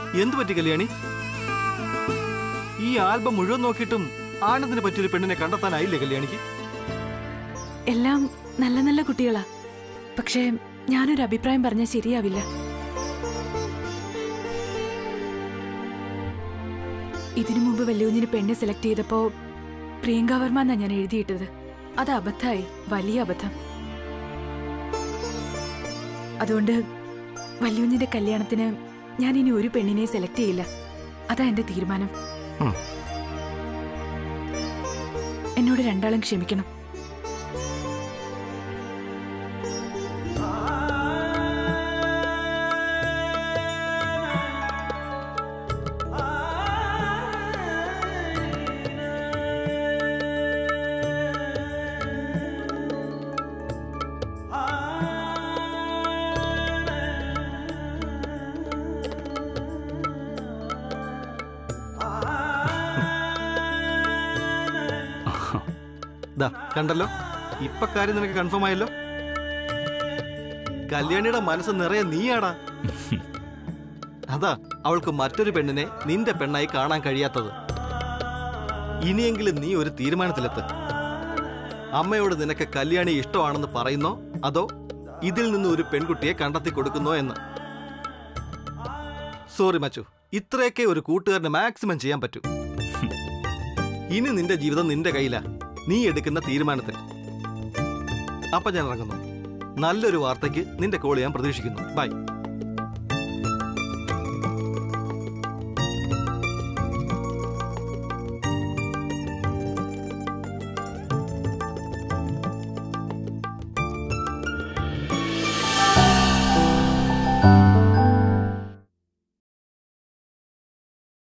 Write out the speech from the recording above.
എന്തു പറ്റി കല്യാണി ഈ ആൽബം മുഴുവൻ നോക്കിയിട്ടും ആനന്ദിനെ പറ്റിയൊരു പെണ്ണിനെ കണ്ടെത്താനായില്ലേ കല്യാണിക്ക് എല്ലാം നല്ല നല്ല കുട്ടികളാ പക്ഷേ ഞാനൊരു അഭിപ്രായം പറഞ്ഞാൽ ശരിയാവില്ല ഇതിനു മുമ്പ് വല്യുവിന് പെണ്ണെ സെലക്ട് ചെയ്തപ്പോ പ്രിയങ്ക വർമ്മ എന്നാ ഞാൻ എഴുതിയിട്ടത് അത് അബദ്ധായി വലിയ അബദ്ധം അതുകൊണ്ട് വല്യുവിന്റെ കല്യാണത്തിന് ഞാൻ ഇനി ഒരു പെണ്ണിനെ സെലക്ട് ചെയ്യില്ല അതാ എന്റെ തീരുമാനം ഉം. എന്നോട് രണ്ടാളും ക്ഷമിക്കണം ദാ കണ്ടല്ലോ ഇപ്പൊ കാര്യം നിനക്ക് കൺഫേം ആയല്ലോ കല്യാണിയുടെ മനസ്സ് നിറയെ നീയാടാ അതാ അവൾക്ക് മറ്റൊരു പെണ്ണിനെ നിന്റെ പെണ്ണായി കാണാൻ കഴിയാത്തത് ഇനിയെങ്കിലും നീ ഒരു തീരുമാനത്തിലെത്ത് അമ്മയോട് നിനക്ക് കല്യാണി ഇഷ്ടമാണെന്ന് പറയുന്നോ അതോ ഇതിൽ നിന്ന് ഒരു പെൺകുട്ടിയെ കണ്ടെത്തി കൊടുക്കുന്നോ എന്ന് സോറി മച്ചു ഇത്രയൊക്കെ ഒരു കൂട്ടുകാരന് മാക്സിമം ചെയ്യാൻ പറ്റൂ ഇനി നിന്റെ ജീവിതം നിന്റെ കയ്യിലാ നീ എടുക്കുന്ന തീരുമാനത്തിൽ അപ്പൊ ഞാൻ ഇറങ്ങുന്നു നല്ലൊരു വാർത്തയ്ക്ക് നിന്റെ കോൾ ഞാൻ പ്രതീക്ഷിക്കുന്നു ബൈ